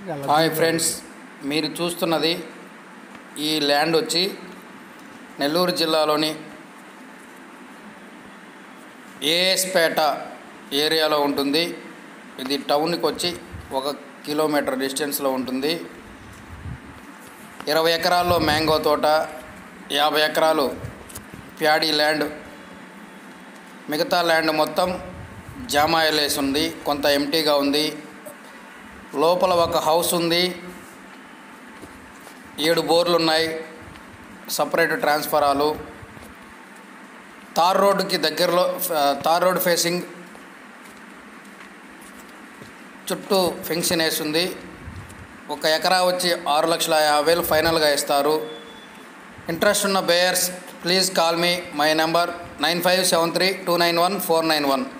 hi friends మీరు చూస్తున్నది ఈ ల్యాండ్ వచ్చి నెల్లూరు జిల్లాలోని ఏఎస్పేట ఏరియాలో ఉంటుంది ఇది టౌన్కి వచ్చి ఒక కిలోమీటర్ డిస్టెన్స్లో ఉంటుంది ఇరవై ఎకరాల్లో మ్యాంగో తోట యాభై ఎకరాలు ప్యాడీ ల్యాండ్ మిగతా ల్యాండ్ మొత్తం జామాయిల్ వేసి ఉంది కొంత ఎంటీగా ఉంది లోపల ఒక హౌస్ ఉంది ఏడు బోర్లు ఉన్నాయి సపరేట్ ట్రాన్స్ఫరాలు తార్ రోడ్డుకి దగ్గరలో ఆ, తార్ రోడ్ ఫేసింగ్ చుట్టూ ఫెన్షన్ వేసి ఉంది ఒక ఎకరా వచ్చి ఆరు లక్షల యాభై వేలు ఫైనల్గా ఇస్తారు ఇంట్రెస్ట్ ఉన్న buyers please call me my number nine five seven three two nine one four nine one